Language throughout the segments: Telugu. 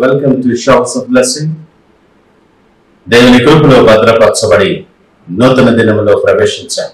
welcome to shops of blessing దేవుని కృపలో భద్రపరచబడి నూతన దినములో ప్రవేశించాం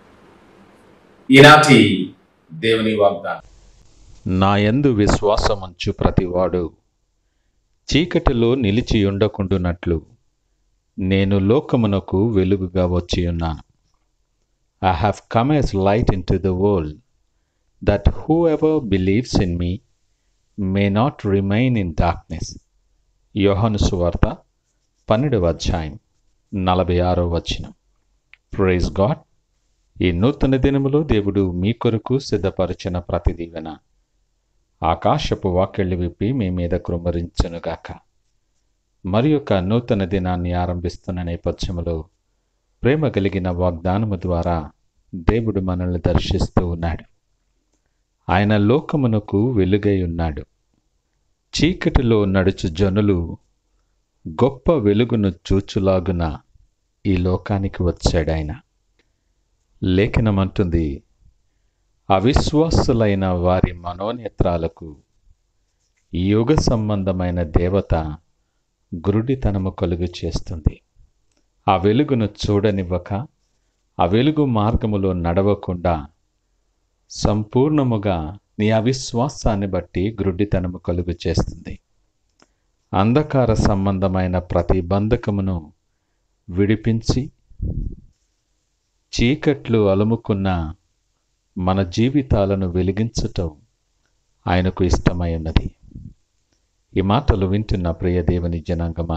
ఈనాటి దేవుని వాగ్దానం నా యందు విశ్వాసముంచు ప్రతివాడు చీకటిలో నిలిచి ఉండకుండునట్లు నేను లోకమునకు వెలుగుగా వచ్చి ఉన్నాను I have come as light into the world that whoever believes in me may not remain in darkness యోహను సువార్త పన్నెండవ అధ్యాయం నలభై ఆరో వచనం ప్రైజ్ గాడ్ ఈ నూతన దినములో దేవుడు మీ కొరకు సిద్ధపరిచిన ప్రతి దీవెన ఆకాశపు వాక్యళ్ళు విప్పి మీ మీద కృమ్మరించునుగాక మరి యొక్క నూతన దినాన్ని ఆరంభిస్తున్న నేపథ్యములో ప్రేమ కలిగిన వాగ్దానము ద్వారా దేవుడు మనల్ని దర్శిస్తూ ఉన్నాడు ఆయన లోకమునకు వెలుగై ఉన్నాడు చీకటిలో నడుచు జనులు గొప్ప వెలుగును చూచులాగున ఈ లోకానికి వచ్చాడు ఆయన లేఖనమంటుంది అవిశ్వాసులైన వారి మనోనేత్రాలకు యుగ సంబంధమైన దేవత గురుడితనము కలుగు చేస్తుంది ఆ వెలుగును చూడనివ్వక ఆ వెలుగు మార్గములో నడవకుండా సంపూర్ణముగా నీ అవిశ్వాసాన్ని బట్టి గ్రుడ్డితనము కలుగు చేస్తుంది అంధకార సంబంధమైన ప్రతి బంధకమును విడిపించి చీకట్లు అలుముకున్న మన జీవితాలను వెలిగించటం ఆయనకు ఇష్టమై ఉన్నది ఈ మాటలు వింటున్న ప్రియ దేవుని జనాంగమా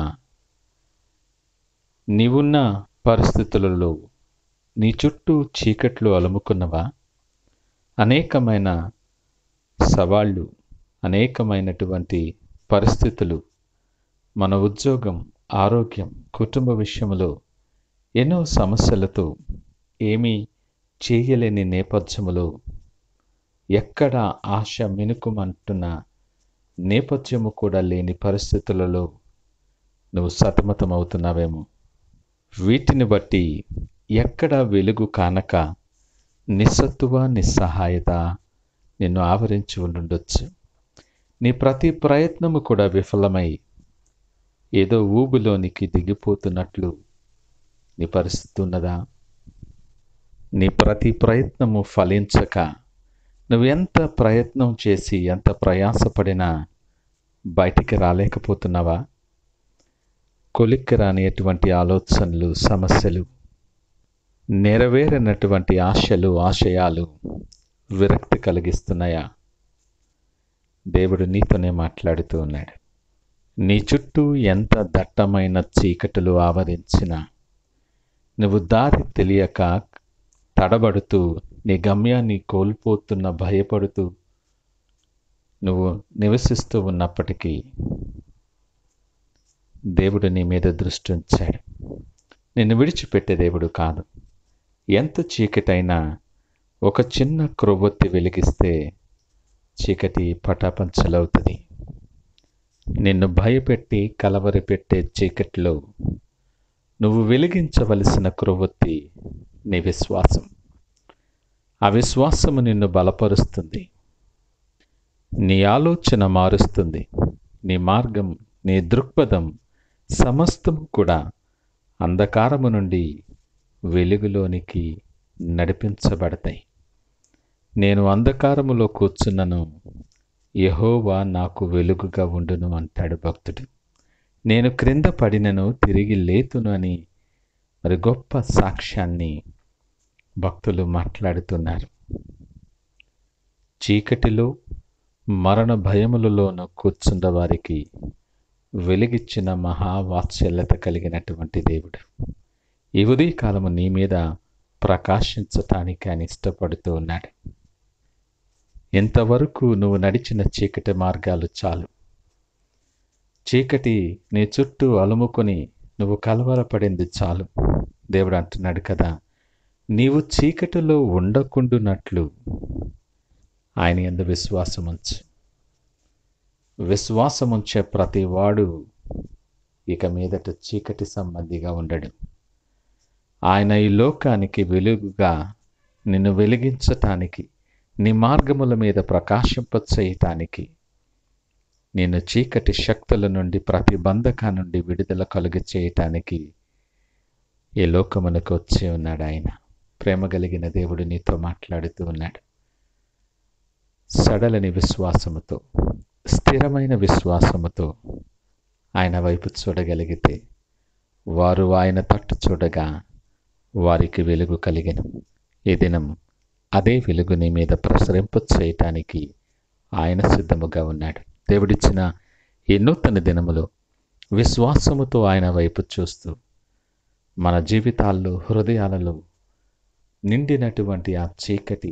నీవున్న పరిస్థితులలో నీ చుట్టూ చీకట్లు అలుముకున్నవా అనేకమైన సవాళ్ళు అనేకమైనటువంటి పరిస్థితులు మన ఉద్యోగం ఆరోగ్యం కుటుంబ విషయంలో ఎన్నో సమస్యలతో ఏమీ చేయలేని నేపథ్యములో ఎక్కడ ఆశ మినుకుమంటున్న నేపథ్యము కూడా లేని పరిస్థితులలో నువ్వు సతమతమవుతున్నావేమో వీటిని బట్టి ఎక్కడ వెలుగు కానక నిస్సత్తువ నిస్సహాయత నిన్ను ఆవరించి ఉండుండొచ్చు నీ ప్రతి ప్రయత్నము కూడా విఫలమై ఏదో ఊబిలోనికి దిగిపోతున్నట్లు నీ పరిస్థితి ఉన్నదా నీ ప్రతి ప్రయత్నము ఫలించక నువ్వు ఎంత ప్రయత్నం చేసి ఎంత ప్రయాసపడినా బయటికి రాలేకపోతున్నావా కొలిక్కి రానిటువంటి ఆలోచనలు సమస్యలు నెరవేరనటువంటి ఆశలు ఆశయాలు విరక్తి కలిగిస్తున్నాయా దేవుడు నీతోనే మాట్లాడుతూ ఉన్నాడు నీ చుట్టూ ఎంత దట్టమైన చీకటులు ఆవరించినా నువ్వు దారి తెలియక తడబడుతూ నీ గమ్యాన్ని కోల్పోతున్న భయపడుతూ నువ్వు నివసిస్తూ ఉన్నప్పటికీ దేవుడు నీ మీద దృష్టి ఉంచాడు నిన్ను విడిచిపెట్టే దేవుడు కాదు ఎంత చీకటైనా ఒక చిన్న క్రొవ్వొత్తి వెలిగిస్తే చీకటి పటాపంచలవుతుంది నిన్ను భయపెట్టి కలవరపెట్టే చీకటిలో నువ్వు వెలిగించవలసిన క్రొవ్వొత్తి నీ విశ్వాసం ఆ విశ్వాసము నిన్ను బలపరుస్తుంది నీ ఆలోచన మారుస్తుంది నీ మార్గం నీ దృక్పథం సమస్తము కూడా అంధకారము నుండి వెలుగులోనికి నడిపించబడతాయి నేను అంధకారములో కూర్చున్నను యహోవా నాకు వెలుగుగా ఉండును అంటాడు భక్తుడు నేను క్రింద పడినను తిరిగి లేతును అని మరి గొప్ప సాక్ష్యాన్ని భక్తులు మాట్లాడుతున్నారు చీకటిలో మరణ భయములలోనూ కూర్చున్న వారికి వెలిగిచ్చిన మహావాత్సల్యత కలిగినటువంటి దేవుడు ఈ ఉదయకాలము నీ మీద ప్రకాశించటానికి ఆయన ఇష్టపడుతూ ఉన్నాడు ఇంతవరకు నువ్వు నడిచిన చీకటి మార్గాలు చాలు చీకటి నీ చుట్టూ అలుముకొని నువ్వు కలవరపడింది చాలు దేవుడు అంటున్నాడు కదా నీవు చీకటిలో ఉండకుండునట్లు ఆయన ఎందు విశ్వాసముంచు విశ్వాసముంచే ప్రతి వాడు ఇక మీదట చీకటి సంబంధిగా ఉండడు ఆయన ఈ లోకానికి వెలుగుగా నిన్ను వెలిగించటానికి నీ మార్గముల మీద ప్రకాశింప చేయటానికి నేను చీకటి శక్తుల నుండి ప్రతి బంధకా నుండి విడుదల కలుగ చేయటానికి ఈ లోకమునకు వచ్చి ఉన్నాడు ఆయన ప్రేమ కలిగిన దేవుడు నీతో మాట్లాడుతూ ఉన్నాడు సడలని విశ్వాసముతో స్థిరమైన విశ్వాసముతో ఆయన వైపు చూడగలిగితే వారు ఆయన తట్టు చూడగా వారికి వెలుగు కలిగెను ఈ దినం అదే వెలుగు నీ మీద ప్రసరింప చేయటానికి ఆయన సిద్ధముగా ఉన్నాడు దేవుడిచ్చిన ఈ నూతన దినములో విశ్వాసముతో ఆయన వైపు చూస్తూ మన జీవితాల్లో హృదయాలలో నిండినటువంటి ఆ చీకటి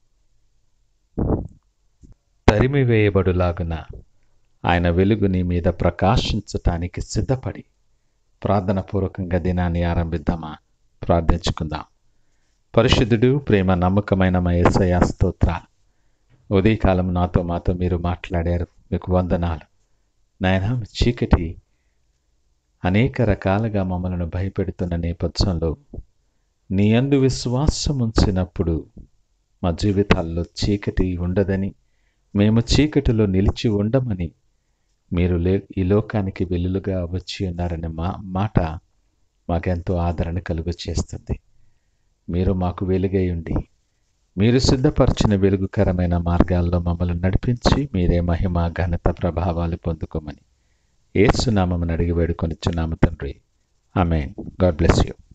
తరిమివేయబడులాగున ఆయన వెలుగు నీ మీద ప్రకాశించటానికి సిద్ధపడి ప్రార్థన పూర్వకంగా దినాన్ని ఆరంభిద్దామా ప్రార్థించుకుందాం పరిశుద్ధుడు ప్రేమ నమ్మకమైన మా యేసయ్య స్తోత్రాలు ఉదయకాలం నాతో మాతో మీరు మాట్లాడారు మీకు వందనాలు నాయన చీకటి అనేక రకాలుగా మమ్మల్ని భయపెడుతున్న నేపథ్యంలో నీ అందు విశ్వాసం ఉంచినప్పుడు మా జీవితాల్లో చీకటి ఉండదని మేము చీకటిలో నిలిచి ఉండమని మీరు లే ఈ లోకానికి వెలులుగా వచ్చి ఉన్నారనే మా మాట మాకెంతో ఆదరణ కలుగు చేస్తుంది మీరు మాకు వెలుగై ఉండి మీరు సిద్ధపరిచిన వెలుగుకరమైన మార్గాల్లో మమ్మల్ని నడిపించి మీరే మహిమ ఘనత ప్రభావాలు పొందుకోమని ఏసునామని అడిగి వేడుకొనిచ్చున్నాము తండ్రి ఆమెన్ గాడ్ బ్లెస్ యూ